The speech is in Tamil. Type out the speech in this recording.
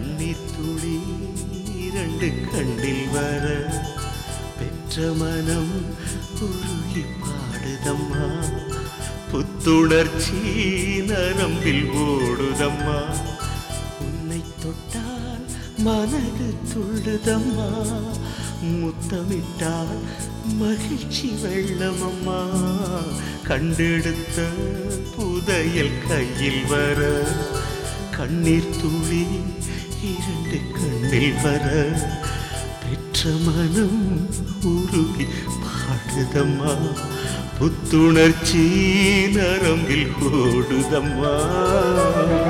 கண்ணீர் துளி இரண்டு கண்ணில் வர பெற்ற மனம் உருகி பாடுதம்மா புத்துணர்ச்சி நரம்பில் ஓடுதம்மா உன்னை தொட்டால் மனது துள்ளுதம்மா முத்தமிட்டால் மகிழ்ச்சி வெள்ளமம்மா கண்டெடுத்த புதையல் கையில் வர கண்ணீர் துளி இரண்டு கண்ணில் வர பெற்ற மனம் உருகி பாடுதம்மா புத்துணர்ச்சி நரம்பில் ஓடுதம்மா